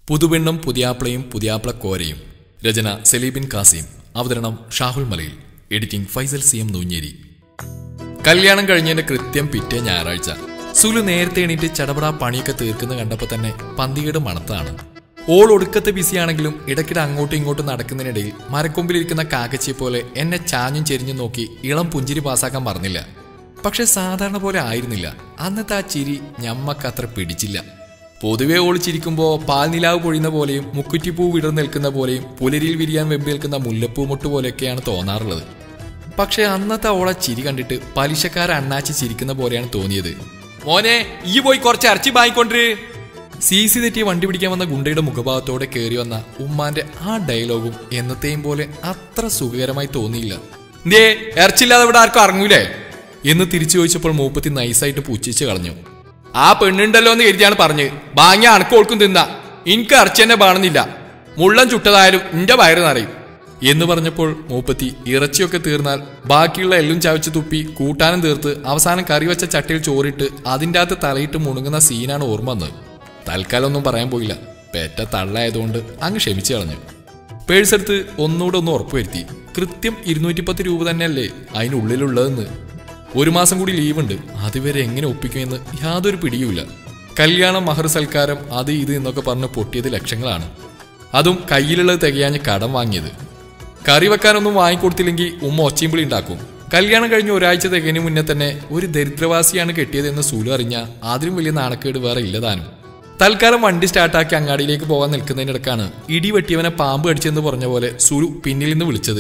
പുതുവെണ്ണും പുതിയാപ്ലയും പുതിയാപ്ല കോരയും രചന സലീബിൻ കാസിം അവതരണം Shahul Malayil editing Faisal C M Noonjeri കല്യാണം കഴിഞ്ഞതിന്റെ കൃത്യം പിറ്റേ ഞായറാഴ്ച സുലു നേരത്തെ എണീറ്റ് ചടപടാ പണിയൊക്കെ തീർക്കുന്ന കണ്ടപ്പോൾ തന്നെ പന്തികയുടെ മണത്താണ് ഓൾ ഒടുക്കത്തെ ബിസിയാണെങ്കിലും ഇടയ്ക്കിടെ അങ്ങോട്ടും ഇങ്ങോട്ടും നടക്കുന്നതിനിടയിൽ മരക്കൊമ്പിലിരിക്കുന്ന കാക്കച്ചിയെ പോലെ എന്നെ ചാഞ്ഞും ചെരിഞ്ഞും നോക്കി ഇളം പുഞ്ചിരി പാസാക്കാൻ മറന്നില്ല പക്ഷെ സാധാരണ പോലെ ആയിരുന്നില്ല അന്നത്തെ ആ ചിരി ഞമ്മക്കത്ര പിടിച്ചില്ല പൊതുവെ ഓൾ ചിരിക്കുമ്പോൾ പാൽനിലാവ് പൊഴിയുന്ന പോലെയും മുക്കുറ്റിപ്പൂ വിടർന്നു നിൽക്കുന്ന പോലെയും പുലരിയിൽ വിരിയാൻ വെമ്പേൽക്കുന്ന മുല്ലപ്പൂ മുട്ട് പോലെയൊക്കെയാണ് തോന്നാറുള്ളത് പക്ഷെ അന്നത്തെ ഓളെ ചിരി കണ്ടിട്ട് പലിശക്കാര അണ്ണാച്ചി ചിരിക്കുന്ന പോലെയാണ് തോന്നിയത് മോനെ ഈ പോയി കുറച്ച് ഇറച്ചി വാങ്ങിക്കൊണ്ടിര് സി സി തെറ്റി വണ്ടി പിടിക്കാൻ വന്ന ഗുണ്ടയുടെ മുഖഭാവത്തോടെ കയറി വന്ന ഉമ്മാന്റെ ആ ഡയലോഗും എന്നത്തെയും പോലെ അത്ര സുഖകരമായി തോന്നിയില്ല ദേ ഇറച്ചില്ലാതെ ഇവിടെ ആർക്കും ഇറങ്ങൂലേ എന്ന് തിരിച്ചു ചോദിച്ചപ്പോൾ മൂപ്പത്തി നൈസായിട്ട് പുച്ഛിച്ച് കളഞ്ഞു ആ പെണ്ണുണ്ടല്ലോ എന്ന് കരുതിയാണ് പറഞ്ഞ് വാങ്ങിയ അണക്കോൾക്കും തിന്ന എനിക്ക് ഇറച്ചി തന്നെ വേണമെന്നില്ല മുള്ളൻ ചുട്ടതായാലും നിന്റെ വയറ് നിറയും എന്ന് പറഞ്ഞപ്പോൾ മൂപ്പത്തി ഇറച്ചിയൊക്കെ തീർന്നാൽ ബാക്കിയുള്ള എല്ലും ചവച്ച് തുപ്പി കൂട്ടാനും തീർത്ത് അവസാനം കറി വെച്ച ചട്ടിയിൽ ചോറിട്ട് അതിൻ്റെ അകത്ത് തലയിട്ട് മുണുങ്ങുന്ന സീനാണ് ഓർമ്മ വന്നത് തൽക്കാലം ഒന്നും പറയാൻ പോയില്ല പേറ്റ തള്ളായതുകൊണ്ട് അങ്ങ് ക്ഷമിച്ചു കളഞ്ഞു പേഴ്സ് എടുത്ത് ഒന്നുകൂടെ ഒന്ന് ഉറപ്പുവരുത്തി കൃത്യം ഇരുന്നൂറ്റി പത്ത് രൂപ തന്നെയല്ലേ അതിനുള്ളിലുള്ളതെന്ന് ഒരു മാസം കൂടി ലീവുണ്ട് അതുവരെ എങ്ങനെ ഒപ്പിക്കുമെന്ന് യാതൊരു പിടിയുമില്ല കല്യാണം മഹർ സൽക്കാരം അത് ഇത് എന്നൊക്കെ പറഞ്ഞ് പൊട്ടിയത് ലക്ഷങ്ങളാണ് അതും കയ്യിലുള്ളത് തികയാഞ്ഞ് കടം വാങ്ങിയത് കറി വെക്കാനൊന്നും വാങ്ങിക്കൊടുത്തില്ലെങ്കിൽ ഉമ്മ ഒച്ചയും ഉണ്ടാക്കും കല്യാണം കഴിഞ്ഞ് ഒരാഴ്ച തികഞ്ഞു മുന്നേ തന്നെ ഒരു ദരിദ്രവാസിയാണ് കെട്ടിയതെന്ന് സൂലു അറിഞ്ഞ അതിലും വലിയ നാണക്കേട് വേറെ ഇല്ലതാനും തൽക്കാലം വണ്ടി സ്റ്റാർട്ടാക്കി അങ്ങാടിയിലേക്ക് പോകാൻ നിൽക്കുന്നതിനിടക്കാണ് ഇടി വെട്ടിയവനെ പാമ്പ് കടിച്ചെന്ന് പറഞ്ഞ പോലെ സുലു പിന്നിൽ നിന്ന് വിളിച്ചത്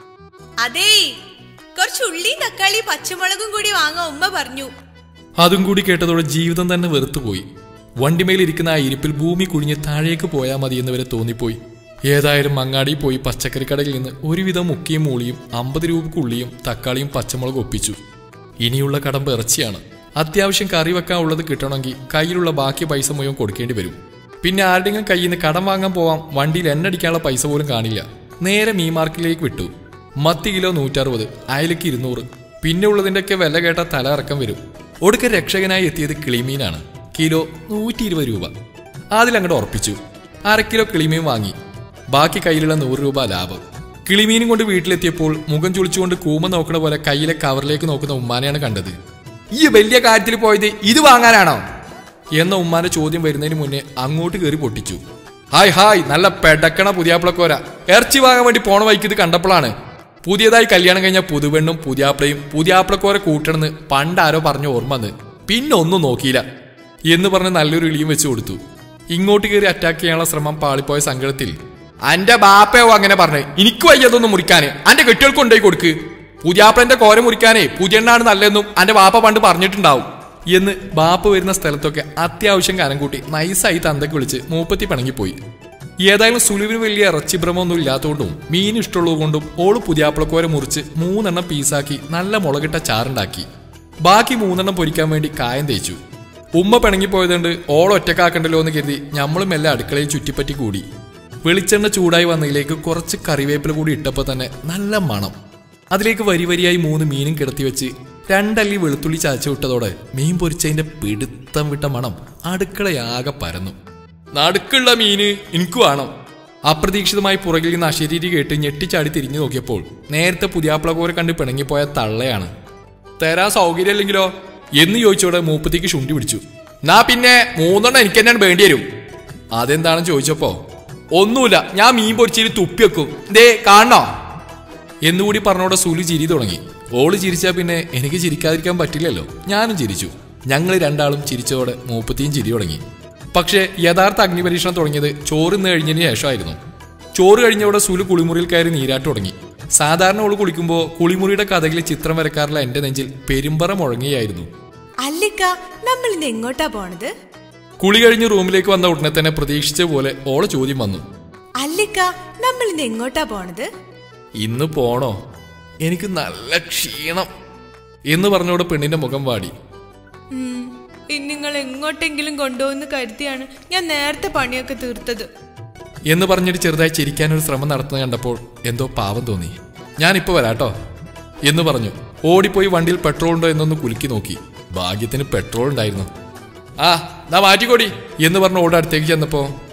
അതേ കുറച്ച് ഉള്ളിയും തക്കാളി പച്ചമുളകും കൂടി വാങ്ങാൻ ഉമ്മ പറഞ്ഞു അതും കൂടി കേട്ടതോടെ ജീവിതം തന്നെ വെറുത്തുപോയി വണ്ടിമേലിരിക്കുന്ന ആ ഇരിപ്പിൽ ഭൂമി കുഴിഞ്ഞ് താഴേക്ക് പോയാൽ മതി എന്ന് വരെ തോന്നിപ്പോയി ഏതായാലും മങ്ങാടി പോയി പച്ചക്കറി കടയിൽ നിന്ന് ഒരുവിധം മുക്കിയും മൂളിയും അമ്പത് രൂപക്ക് ഉള്ളിയും തക്കാളിയും പച്ചമുളകും ഒപ്പിച്ചു ഇനിയുള്ള കടമ്പ് ഇറച്ചിയാണ് അത്യാവശ്യം കറി വെക്കാൻ ഉള്ളത് കിട്ടണമെങ്കിൽ കയ്യിലുള്ള ബാക്കി പൈസ മുഴുവൻ കൊടുക്കേണ്ടി വരും പിന്നെ ആരുടെയും കയ്യിൽ നിന്ന് കടം വാങ്ങാൻ പോവാം വണ്ടിയിൽ എണ്ണടിക്കാനുള്ള പൈസ പോലും കാണില്ല നേരെ മീൻ മാർക്കറ്റിലേക്ക് വിട്ടു മത്തി കിലോ നൂറ്ററുപത് അയലക്ക് ഇരുന്നൂറ് പിന്നെ ഉള്ളതിൻ്റെയൊക്കെ വില കേട്ട തല ഇറക്കം വരും ഒടുക്ക രക്ഷകനായി എത്തിയത് കിളിമീനാണ് കിലോ നൂറ്റി ഇരുപത് രൂപ അതിലങ്ങോട്ട് ഉറപ്പിച്ചു അര കിലോ കിളിമീൻ വാങ്ങി ബാക്കി കയ്യിലുള്ള നൂറ് രൂപ ലാഭം കിളിമീനും കൊണ്ട് വീട്ടിലെത്തിയപ്പോൾ മുഖം ചുളിച്ചുകൊണ്ട് കൂമ നോക്കണ പോലെ കയ്യിലെ കവറിലേക്ക് നോക്കുന്ന ഉമ്മാനെയാണ് കണ്ടത് ഈ വലിയ കാര്യത്തിൽ പോയത് ഇത് വാങ്ങാനാണോ എന്ന ഉമ്മാന്റെ ചോദ്യം വരുന്നതിന് മുന്നേ അങ്ങോട്ട് കയറി പൊട്ടിച്ചു ഹായ് ഹായ് നല്ല പെടക്കണ പുതിയാപ്പിളക്കോര ഇറച്ചി വാങ്ങാൻ വേണ്ടി പോണ വൈക്ക് ഇത് കണ്ടപ്പോഴാണ് പുതിയതായി കല്യാണം കഴിഞ്ഞ പുതുവെണ്ണും പുതിയാപ്പിളയും പുതിയാപ്പിളക്കോര കൂട്ടണെന്ന് പണ്ടാരോ പറഞ്ഞ ഓർമ്മ വന്ന് പിന്നെ ഒന്നും നോക്കിയില്ല എന്ന് പറഞ്ഞ് നല്ലൊരു ഇളിയും വെച്ച് കൊടുത്തു ഇങ്ങോട്ട് കയറി അറ്റാക്ക് ചെയ്യാനുള്ള ശ്രമം പാളിപ്പോയ സങ്കടത്തിൽ അന്റെ ബാപ്പയോ അങ്ങനെ പറഞ്ഞു എനിക്ക് വയ്യതൊന്നും മുറിക്കാന് അന്റെ കെട്ടികൾക്ക് കൊണ്ടുപോയി കൊടുക്ക് പുതിയാപ്പിളന്റെ കോര മുറിക്കാനേ പുതിയെണ്ണാണ് നല്ലതെന്നും അന്റെ ബാപ്പ പണ്ട് പറഞ്ഞിട്ടുണ്ടാവും എന്ന് ബാപ്പ വരുന്ന സ്ഥലത്തൊക്കെ അത്യാവശ്യം കനം കൂട്ടി നൈസായി തന്തയ്ക്ക് വിളിച്ച് മൂപ്പത്തി പിണങ്ങിപ്പോയി ഏതായാലും സുലുവിന് വലിയ ഇറച്ചി ഭ്രമൊന്നും ഇല്ലാത്തതുകൊണ്ടും മീൻ ഇഷ്ടമുള്ളതുകൊണ്ടും ഓള് പുതിയാപ്പിളക്കോര മുറിച്ച് മൂന്നെണ്ണം പീസാക്കി നല്ല മുളകിട്ട ചാറുണ്ടാക്കി ബാക്കി മൂന്നെണ്ണം പൊരിക്കാൻ വേണ്ടി കായം തേച്ചു ഉമ്മ പിണങ്ങിപ്പോയതുകൊണ്ട് ഓൾ ഒറ്റക്കാക്കണ്ടല്ലോ എന്ന് കരുതി ഞമ്മളും എല്ലാം അടുക്കളയിൽ ചുറ്റിപ്പറ്റി കൂടി വെളിച്ചെണ്ണ ചൂടായി വന്നതിലേക്ക് കുറച്ച് കറിവേപ്പില കൂടി ഇട്ടപ്പോൾ തന്നെ നല്ല മണം അതിലേക്ക് വരി വരിയായി മൂന്ന് മീനും കിടത്തി വെച്ച് രണ്ടല്ലി വെളുത്തുള്ളി ചാച്ചു വിട്ടതോടെ മീൻ പൊരിച്ചതിന്റെ പിടുത്തം വിട്ട മണം അടുക്കളയാകെ പരന്നു നടുക്കുള്ള മീന് എനിക്ക് വേണം അപ്രതീക്ഷിതമായി പുറകിൽ നിന്ന് അശരീരി കേട്ട് ഞെട്ടിച്ചാടി തിരിഞ്ഞു നോക്കിയപ്പോൾ നേരത്തെ പുതിയാപ്പിളകോരെ കണ്ട് പിണങ്ങിപ്പോയ തള്ളയാണ് തരാൻ സൗകര്യമില്ലെങ്കിലോ എന്ന് ചോദിച്ചോടെ മൂപ്പത്തേക്ക് ശുണ്ടി പിടിച്ചു നാ പിന്നെ മൂന്നെണ്ണം എനിക്ക് തന്നെയാണ് വേണ്ടി വരും അതെന്താണെന്ന് ചോദിച്ചപ്പോ ഒന്നുമില്ല ഞാൻ മീൻ പൊരിച്ചിട്ട് തുപ്പി വെക്കും ദേ കാണണോ എന്നുകൂടി പറഞ്ഞോടെ സുലു ചിരി തുടങ്ങി ഓള് ചിരിച്ചാ പിന്നെ എനിക്ക് ചിരിക്കാതിരിക്കാൻ പറ്റില്ലല്ലോ ഞാനും ചിരിച്ചു ഞങ്ങൾ രണ്ടാളും ചിരിച്ചതോടെ മൂപ്പത്തിയും ചിരി തുടങ്ങി പക്ഷേ യഥാർത്ഥ അഗ്നിപരീക്ഷണം തുടങ്ങിയത് ചോറിന്ന് കഴിഞ്ഞതിന് ശേഷമായിരുന്നു ചോറ് കഴിഞ്ഞവിടെ സുലു കുളിമുറിയിൽ കയറി നീരാട്ട് തുടങ്ങി സാധാരണ ഓള് കുളിക്കുമ്പോൾ കുളിമുറിയുടെ കഥകളിൽ ചിത്രം വരക്കാറുള്ള എന്റെ നെഞ്ചിൽ പെരുമ്പറ മുഴങ്ങിയായിരുന്നു അല്ലിക്ക നമ്മൾ ഇന്ന് എങ്ങോട്ടാ പോണത് കുളി കഴിഞ്ഞ് റൂമിലേക്ക് വന്ന ഉടനെ തന്നെ പ്രതീക്ഷിച്ച പോലെ ഓളെ ചോദ്യം വന്നു അല്ലിക്ക നമ്മൾ ഇന്ന് എങ്ങോട്ടാ പോണത് ഇന്ന് പോണോ എനിക്ക് നല്ല ക്ഷീണം എന്ന് പറഞ്ഞോടെ പെണ്ണിന്റെ മുഖം വാടി നിങ്ങൾ എങ്ങോട്ടെങ്കിലും കൊണ്ടുപോകുന്ന കരുതിയാണ് ഞാൻ നേരത്തെ പണിയൊക്കെ തീർത്തത് എന്ന് പറഞ്ഞിട്ട് ചെറുതായി ചിരിക്കാനൊരു ശ്രമം നടത്തുന്നത് കണ്ടപ്പോൾ എന്തോ പാവം തോന്നി ഞാനിപ്പോ വരാട്ടോ എന്ന് പറഞ്ഞു ഓടിപ്പോയി വണ്ടിയിൽ പെട്രോൾ ഉണ്ടോ എന്നൊന്ന് കുലുക്കി നോക്കി ഭാഗ്യത്തിന് പെട്രോൾ ഉണ്ടായിരുന്നു ആ നാ മാറ്റിക്കോടി എന്ന് പറഞ്ഞ ഓടെ അടുത്തേക്ക് ചെന്നപ്പോ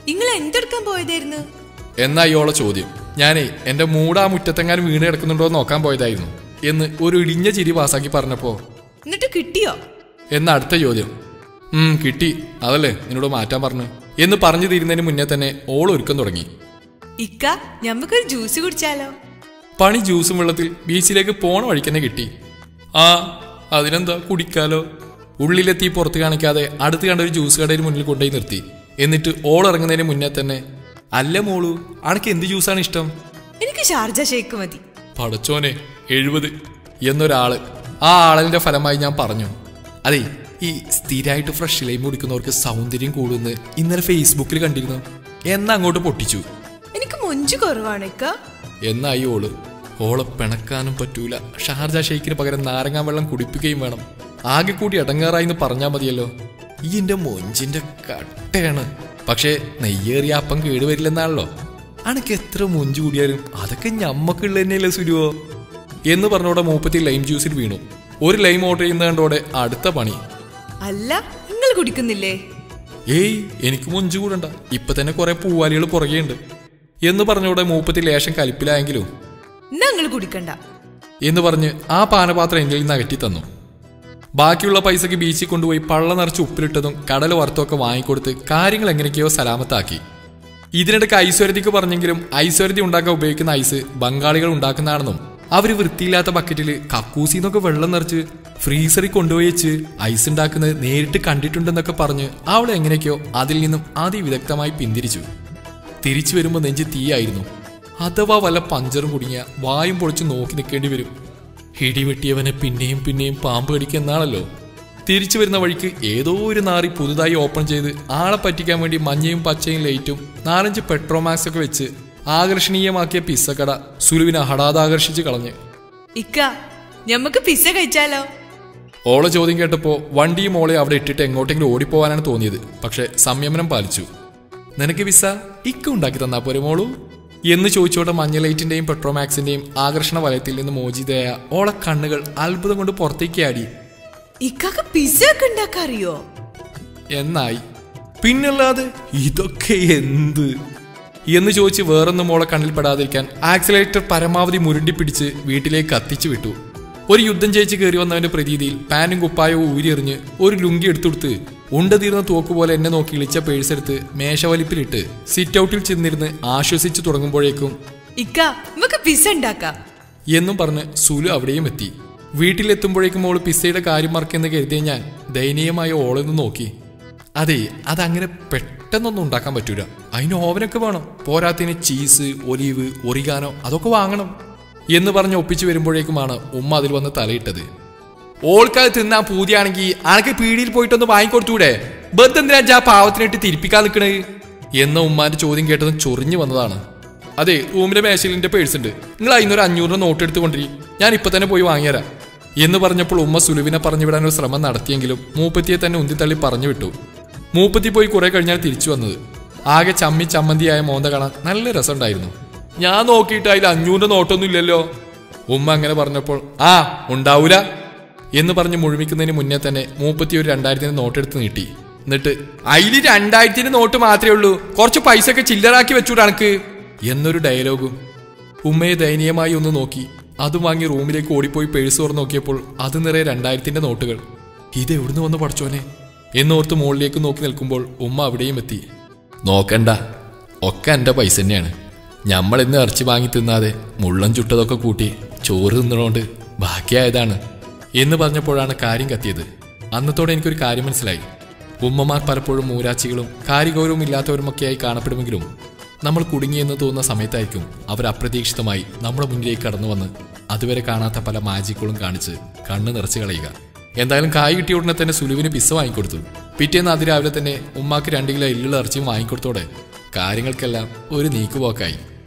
നിങ്ങൾ എന്തെടുക്കാൻ പോയതായിരുന്നു എന്നാ ഇയോളെ ചോദ്യം ഞാനേ എന്റെ മൂടാ മുറ്റത്തെങ്ങാനും വീണ് കിടക്കുന്നുണ്ടോ എന്ന് നോക്കാൻ പോയതായിരുന്നു എന്ന് ഒരു ഇടിഞ്ഞ ചിരി പാസാക്കി പറഞ്ഞപ്പോ എന്നിട്ട് കിട്ടിയോ എന്ന അടുത്ത ചോദ്യം ഉം കിട്ടി അതല്ലേ നിന്നോട് മാറ്റാൻ പറഞ്ഞു എന്ന് പറഞ്ഞു തീരുന്നതിന് മുന്നേ തന്നെ ഓൾ ഒരുക്കം തുടങ്ങി ഇക്ക ഞമ്മക്കൊരു ജ്യൂസ് കുടിച്ചാലോ പണി ജ്യൂസും വെള്ളത്തിൽ ബീച്ചിലേക്ക് പോണ വഴിക്ക് തന്നെ കിട്ടി ആ അതിനെന്താ കുടിക്കാലോ ഉള്ളിലെത്തി പുറത്ത് കാണിക്കാതെ അടുത്ത് കണ്ട ഒരു ജ്യൂസ് കടയിൽ മുന്നിൽ കൊണ്ടുപോയി നിർത്തി എന്നിട്ട് ഓൾ ഇറങ്ങുന്നതിന് മുന്നേ തന്നെ അല്ല മോളു അണക്ക് എന്ത് ജ്യൂസാണ് ഇഷ്ടം എനിക്ക് ഷാർജ ഷേക്ക് മതി പടച്ചോനെ എഴുപത് എന്നൊരാള് ആ ആളിന്റെ ഫലമായി ഞാൻ പറഞ്ഞു അതെ ഈ സ്ഥിരമായിട്ട് ഫ്രഷ് ലൈം കുടിക്കുന്നവർക്ക് സൗന്ദര്യം കൂടുമെന്ന് ഇന്നലെ ഫേസ്ബുക്കിൽ കണ്ടിരുന്നു എന്നാ അങ്ങോട്ട് പൊട്ടിച്ചു എനിക്ക് മൊഞ്ച് കുറവാണ് ഇക്ക എന്നായി ഓള് ഓളെ പിണക്കാനും പറ്റൂല ഷാർജ ഷെയ്ക്കിന് പകരം നാരങ്ങാ വെള്ളം കുടിപ്പിക്കുകയും വേണം ആകെ കൂടി അടങ്ങാറായി എന്ന് പറഞ്ഞാൽ മതിയല്ലോ ഈ എന്റെ മൊഞ്ചിന്റെ കട്ടയാണ് പക്ഷേ നെയ്യേറിയ അപ്പം കേടുവരില്ലെന്നാണല്ലോ അനക്ക് എത്ര മൊഞ്ച് കൂടിയാലും അതൊക്കെ ഞമ്മക്കുള്ള തന്നെയല്ലേ സുരുവോ എന്ന് പറഞ്ഞോടെ മൂപ്പത്തി ലൈം ജ്യൂസിൽ വീണു ഒരു ലൈം ഓർഡർ ചെയ്യുന്ന കണ്ടോടെ അടുത്ത പണി അല്ല നിങ്ങൾ കുടിക്കുന്നില്ലേ ഏയ് എനിക്ക് മൊഞ്ച് കൂടണ്ട ഇപ്പൊ തന്നെ കുറെ പൂവാലികൾ പുറകെയുണ്ട് എന്ന് പറഞ്ഞോടെ മൂപ്പത്തി ലേശം കലിപ്പിലായെങ്കിലും എന്നാ നിങ്ങൾ കുടിക്കണ്ട എന്ന് പറഞ്ഞ് ആ പാനപാത്രം എന്നിൽ നിന്ന് അകറ്റി തന്നു ബാക്കിയുള്ള പൈസക്ക് ബീച്ചിൽ കൊണ്ടുപോയി പള്ള നിറച്ച് ഉപ്പിലിട്ടതും കടൽ വറുത്തുമൊക്കെ വാങ്ങിക്കൊടുത്ത് കാര്യങ്ങൾ എങ്ങനെയൊക്കെയോ സലാമത്താക്കി ഇതിനിടയ്ക്ക് ഐശ്വര്യത്തിക്ക് പറഞ്ഞെങ്കിലും ഐശ്വര്യത്തി ഉണ്ടാക്കാൻ ഉപയോഗിക്കുന്ന ഐസ് ബംഗാളികൾ ഉണ്ടാക്കുന്നതാണെന്നും അവര് വൃത്തിയില്ലാത്ത ബക്കറ്റിൽ കക്കൂസി എന്നൊക്കെ വെള്ളം നിറച്ച് ഫ്രീസറിൽ കൊണ്ടുപോയി വെച്ച് ഐസ് ഉണ്ടാക്കുന്നത് നേരിട്ട് കണ്ടിട്ടുണ്ടെന്നൊക്കെ പറഞ്ഞ് അവൾ എങ്ങനെയൊക്കെയോ അതിൽ നിന്നും അതിവിദഗ്ധമായി പിന്തിരിച്ചു തിരിച്ചു വരുമ്പോൾ നെഞ്ച് തീയായിരുന്നു അഥവാ വല്ല പഞ്ചറും കുടുങ്ങിയ വായും പൊളിച്ച് നോക്കി നിൽക്കേണ്ടി വരും ഇടിവെട്ടിയവനെ പിന്നെയും പിന്നെയും പാമ്പ് കടിക്കുന്നാണല്ലോ തിരിച്ചു വരുന്ന വഴിക്ക് ഏതോ ഒരു നാറി പുതുതായി ഓപ്പൺ ചെയ്ത് ആളെ പറ്റിക്കാൻ വേണ്ടി മഞ്ഞയും പച്ചയും ലൈറ്റും നാലഞ്ച് പെട്രോമാക്സ് ഒക്കെ വെച്ച് ആകർഷണീയമാക്കിയ പിസ്സക്കട സുലുവിനെ ഹടാതാകർഷിച്ച് കളഞ്ഞ് ഇക്ക ഞമ്മക്ക് പിസ്സ കഴിച്ചാലോ ഓളെ ചോദ്യം കേട്ടപ്പോ വണ്ടിയും ഓളെ അവിടെ ഇട്ടിട്ട് എങ്ങോട്ടെങ്കിലും ഓടിപ്പോവാനാണ് തോന്നിയത് പക്ഷെ സംയമനം പാലിച്ചു നിനക്ക് വിസ ഇക്ക ഉണ്ടാക്കി തന്നാ പോരെ മോളു എന്ന് ചോദിച്ചോടെ മഞ്ഞ ലൈറ്റിന്റെയും പെട്രോമാക്സിന്റെയും ആകർഷണ വലയത്തിൽ നിന്ന് മോചിതയായ ഓളെ കണ്ണുകൾ അത്ഭുതം കൊണ്ട് പുറത്തേക്ക് ആടി ഇക്കാക്ക് പിസ്സ ഒക്കെ ഉണ്ടാക്കാറിയോ എന്നായി പിന്നല്ലാതെ ഇതൊക്കെ എന്ത് എന്ന് ചോദിച്ച് വേറൊന്നും മോളെ കണ്ണിൽ പെടാതിരിക്കാൻ ആക്സിലേറ്റർ പരമാവധി മുരുണ്ടി പിടിച്ച് വീട്ടിലേക്ക് കത്തിച്ചു വിട്ടു ഒരു യുദ്ധം ജയിച്ച് കയറി വന്നവന്റെ പ്രതീതിയിൽ പാനും കുപ്പായവും ഊരിയെറിഞ്ഞ് ഒരു ലുങ്കി എടുത്തുകൊടുത്ത് ഉണ്ട തീർന്ന തോക്ക് പോലെ എന്നെ നോക്കി ഇളിച്ച പേഴ്സെടുത്ത് മേശവലിപ്പിലിട്ട് സിറ്റ് ഔട്ടിൽ ചെന്നിരുന്ന് ആശ്വസിച്ചു തുടങ്ങുമ്പോഴേക്കും ഇക്ക നമുക്ക് പിസ്സ ഉണ്ടാക്കാം എന്നും പറഞ്ഞ് സുലു അവിടെയും എത്തി വീട്ടിലെത്തുമ്പോഴേക്കും മോള് പിസ്സയുടെ കാര്യം മറക്കെന്ന് കരുതിയ ഞാൻ ദയനീയമായ ഓളെന്ന് നോക്കി അതെ അതങ്ങനെ പെട്ടെന്നൊന്നും ഉണ്ടാക്കാൻ പറ്റൂല അതിന് ഓവനൊക്കെ വേണം പോരാത്തിന് ചീസ് ഒലീവ് ഒറിഗാനോ അതൊക്കെ വാങ്ങണം എന്ന് പറഞ്ഞ് ഒപ്പിച്ചു വരുമ്പോഴേക്കുമാണ് ഉമ്മ അതിൽ വന്ന് തലയിട്ടത് ഓൾക്കത് തിന്നാൻ പൂതിയാണെങ്കിൽ അനക്ക് പീടിയിൽ പോയിട്ടൊന്ന് വാങ്ങിക്കൊടുത്തൂടെ ബന്ധെന്തിനാ ആ പാവത്തിനിട്ട് തിരിപ്പിക്കാൻ നിൽക്കണേ എന്ന ഉമ്മാന്റെ ചോദ്യം കേട്ടതും ചൊറിഞ്ഞു വന്നതാണ് അതെ റൂമിന്റെ മേശയിലിന്റെ പേഴ്സ് ഉണ്ട് നിങ്ങൾ അതിനൊരു അഞ്ഞൂറിന് നോട്ട് എടുത്ത് കൊണ്ടിരി ഞാൻ ഇപ്പൊ തന്നെ പോയി വാങ്ങിയരാം എന്ന് പറഞ്ഞപ്പോൾ ഉമ്മ സുലുവിനെ പറഞ്ഞു വിടാനൊരു ശ്രമം നടത്തിയെങ്കിലും മൂപ്പത്തിയെ തന്നെ ഉന്തിത്തള്ളി പറഞ്ഞു വിട്ടു മൂപ്പത്തി പോയി കുറെ കഴിഞ്ഞാൽ തിരിച്ചു വന്നത് ആകെ ചമ്മി ചമ്മന്തിയായ മോന്ത കാണാൻ നല്ല രസമുണ്ടായിരുന്നു ഞാൻ നോക്കിയിട്ട് അതിൽ അഞ്ഞൂറിന്റെ നോട്ടൊന്നും ഇല്ലല്ലോ ഉമ്മ അങ്ങനെ പറഞ്ഞപ്പോൾ ആ ഉണ്ടാവൂല എന്ന് പറഞ്ഞ് മുഴുമിക്കുന്നതിന് മുന്നേ തന്നെ മൂപ്പത്തി ഒരു രണ്ടായിരത്തിന് നോട്ടെടുത്ത് നീട്ടി എന്നിട്ട് അതില് രണ്ടായിരത്തിന് നോട്ട് മാത്രമേ ഉള്ളൂ കുറച്ച് പൈസ ഒക്കെ ചില്ലറാക്കി വെച്ചൂടെ അനക്ക് എന്നൊരു ഡയലോഗും ഉമ്മയെ ദയനീയമായി ഒന്ന് നോക്കി അതും വാങ്ങി റൂമിലേക്ക് ഓടിപ്പോയി പേഴ്സ് തുറന്ന് നോക്കിയപ്പോൾ അത് നിറയെ രണ്ടായിരത്തിന്റെ നോട്ടുകൾ ഇത് എവിടുന്ന് വന്ന് പഠിച്ചോനെ എന്നോർത്ത് മുകളിലേക്ക് നോക്കി നിൽക്കുമ്പോൾ ഉമ്മ അവിടെയും എത്തി നോക്കണ്ട ഒക്കെ എന്റെ പൈസ തന്നെയാണ് ഞമ്മൾ ഇന്ന് ഇറച്ചി വാങ്ങി തിന്നാതെ മുള്ളം ചുട്ടതൊക്കെ കൂട്ടി ചോറ് തിന്നണോണ്ട് ബാക്കിയായതാണ് എന്ന് പറഞ്ഞപ്പോഴാണ് കാര്യം കത്തിയത് അന്നത്തോടെ എനിക്കൊരു കാര്യം മനസ്സിലായി ഉമ്മമാർ പലപ്പോഴും മൂരാച്ചികളും കാര്യഗൗരവം ഇല്ലാത്തവരുമൊക്കെയായി കാണപ്പെടുമെങ്കിലും നമ്മൾ കുടുങ്ങിയെന്ന് തോന്നുന്ന സമയത്തായിരിക്കും അവർ അപ്രതീക്ഷിതമായി നമ്മുടെ മുന്നിലേക്ക് കടന്നു വന്ന് അതുവരെ കാണാത്ത പല മാജിക്കുകളും കാണിച്ച് കണ്ണ് നിറച്ച് കളയുക എന്തായാലും കായ് കിട്ടിയ ഉടനെ തന്നെ സുലുവിന് പിസ്സ വാങ്ങിക്കൊടുത്തു പിറ്റേന്ന് അതിരാവിലെ തന്നെ ഉമ്മാക്ക് രണ്ട് കിലോ എല്ലുള്ള ഇറച്ചിയും വാങ്ങിക്കൊടുത്തോടെ കാര്യങ്ങൾക്കെല്ലാം ഒരു നീക്കുപോക്കായി